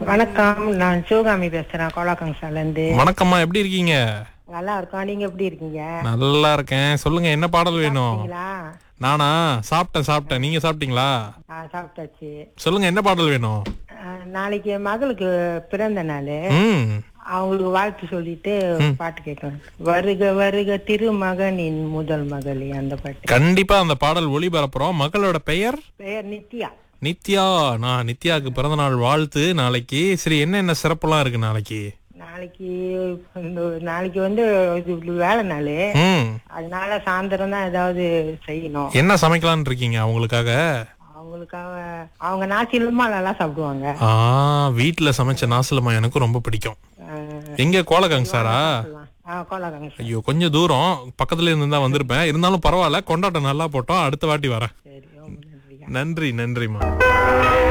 வணக்கம் நான் சிவகாமி பேசுறேன் கோலாக்கங்சால இருந்து வணக்கம்மா எப்படி இருக்கீங்க நல்லா இருக்கோம் நீங்க எப்படி இருக்கீங்க நல்லா இருக்கேன் சொல்லுங்க என்ன பாடல் வேணும் சாப்பிட்டீங்களா? நானா சாப்பிட்டேன் சாப்பிட்டேன் நீங்க சாப்பிட்டீங்களா ஆ, சாப்பிட்டாச்சு சொல்லுங்க என்ன பாடல் வேணும் ஆ, நாளைக்கு மகளுக்கு பிறந்த நாள் ம் அவங்களுக்கு வாழ்த்து சொல்லிட்டு பாட்டு கேட்கலாம் வருக வருக திருமகனின் முதல் மகளே அந்த பாட்டு கண்டிப்பா அந்த பாடல் ஒளிபரப்புறோம் மகளோட பெயர் பெயர் நித்யா நித்யா நான் நித்யாவுக்கு பிறந்த நாள் வாழ்த்து நாளைக்கு சரி என்னென்ன சிறப்புலாம் இருக்கு நாளைக்கு நாளைக்கு இந்த நாளைக்கு வந்து இது வேலை நாள் ம் அதனால சாயந்தரம் தான் ஏதாவது செய்யணும் என்ன சமைக்கலாம்னு இருக்கீங்க அவங்களுக்காக அவங்களுக்காக அவங்க நாச்சிலுமா நல்லா சாப்பிடுவாங்க ஆ வீட்ல சமைச்ச நாசலமா எனக்கும் ரொம்ப பிடிக்கும் ஆ, எங்க கோலகங் சாரா ஆ கோலாகங்க ஐயோ கொஞ்சம் தூரம் பக்கத்துல இருந்து தான் வந்திருப்பேன் இருந்தாலும் பரவாயில்ல கொண்டாட்டம் நல்லா போட்டோம் அடுத்த வாட்டி வரேன் சரி ரொம்ப நன்றிங்க நன்றி நன்றிம்மா